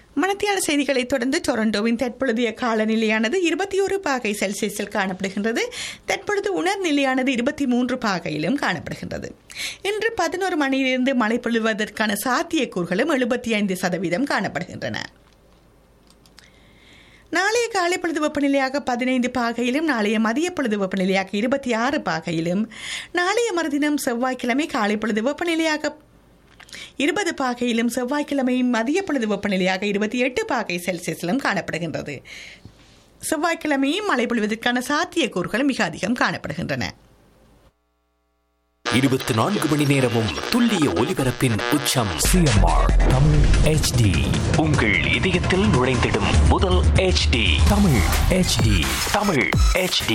மணத்தியால செய்திகளை தொடர்ந்து டொரண்டோவின் தற்பொழுதைய காலநிலையானது இருபத்தி ஒரு பாகை செல்சியஸில் காணப்படுகின்றது தற்பொழுது உணர்நிலையானது இருபத்தி மூன்று பாகையிலும் காணப்படுகின்றது இன்று பதினோரு மணியிலிருந்து மழை பொழிவதற்கான சாத்தியக்கூறுகளும் எழுபத்தி ஐந்து சதவீதம் காணப்படுகின்றன நாளைய காலை பொழுது வெப்பநிலையாக பதினைந்து பாகையிலும் நாளைய மதிய பொழுது வெப்பநிலையாக இருபத்தி ஆறு பாகையிலும் நாளைய மறுதினம் செவ்வாய்க்கிழமை காலை பொழுது வெப்பநிலையாக இருபது பாகையிலும் செவ்வாய்க்கிழமை மதிய பொழுது வெப்பநிலையாக இருபத்தி எட்டு பாகை செல்சியஸிலும் காணப்படுகின்றது செவ்வாய்க்கிழமையும் மழை பொழிவதற்கான சாத்தியக்கூறுகள் மிக அதிகம் காணப்படுகின்றன இருபத்தி நான்கு மணி நேரமும் துல்லிய ஒலிபரப்பின் உச்சம் சிஎம்ஆர் தமிழ் ஹெச்டி உங்கள் இதயத்தில் நுழைந்திடும் முதல் HD Tamil HD Tamil HD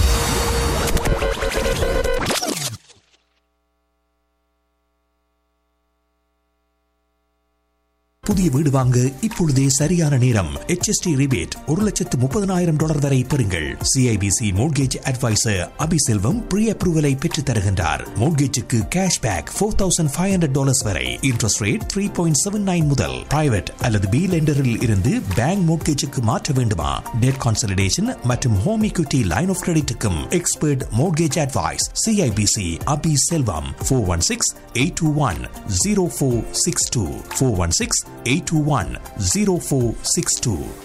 புதிய வீடு வாங்க இப்பொழுதே சரியான நேரம் HST ரிபேட் ஒரு லட்சத்து முப்பதனாயிரம் டாலர் வரை பெறுங்கள் CIBC mortgage advisor Abiselvam pre அப்ரூவலை பெற்றுத் தருகின்றார் மோட்கேஜுக்கு cash back four thousand five hundred dollars வரை interest rate three point seven nine முதல் பிரைவேட் அல்லது பி லெண்டரில் இருந்து பேங்க் மோட்கேஜுக்கு மாற்ற வேண்டுமா டெட் கான்சலிடேஷன் மற்றும் ஹோம் equity லைன் ஆஃப் கிரெடிட்டுக்கும் expert mortgage advice CIBC Abi Selvam four one six eight two one zero four six two four one six eight two one zero four six two